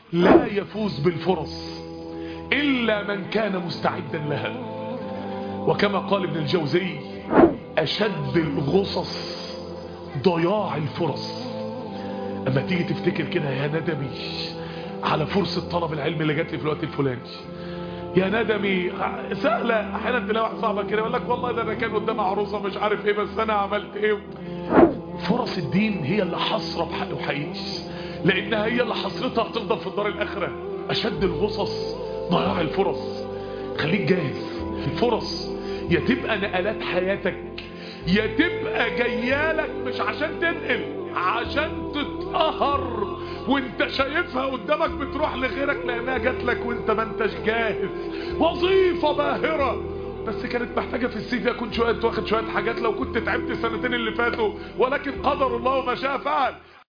لا يفوز بالفرص إلا من كان مستعدا لها وكما قال ابن الجوزي أشد الغصص ضياع الفرص أما تيجي تفتكر كده يا ندمي على فرصة طلب العلم اللي جات لي في الوقت الفلاني يا ندمي سهلة احيانا تلاقي واحد صاحبك كده يقول لك والله ده انا كان قدام عروسه مش عارف ايه بس انا عملت ايه فرص الدين هي اللي حسره بحق وحقيقي لانها هي اللي حسرتها هتفضل في الدار الاخره اشد الغصص ضياع الفرص خليك جاهز الفرص يا تبقى نقلات حياتك يا تبقى جيالك مش عشان تنقل عشان تتقهر وانت شايفها قدامك بتروح لغيرك لانها جات لك وانت ما انتش جاهز وظيفة باهرة بس كانت محتاجة في السي في اكون شوية واخد شوية حاجات لو كنت تعبت السنتين اللي فاتوا ولكن قدر الله ما شاء فعل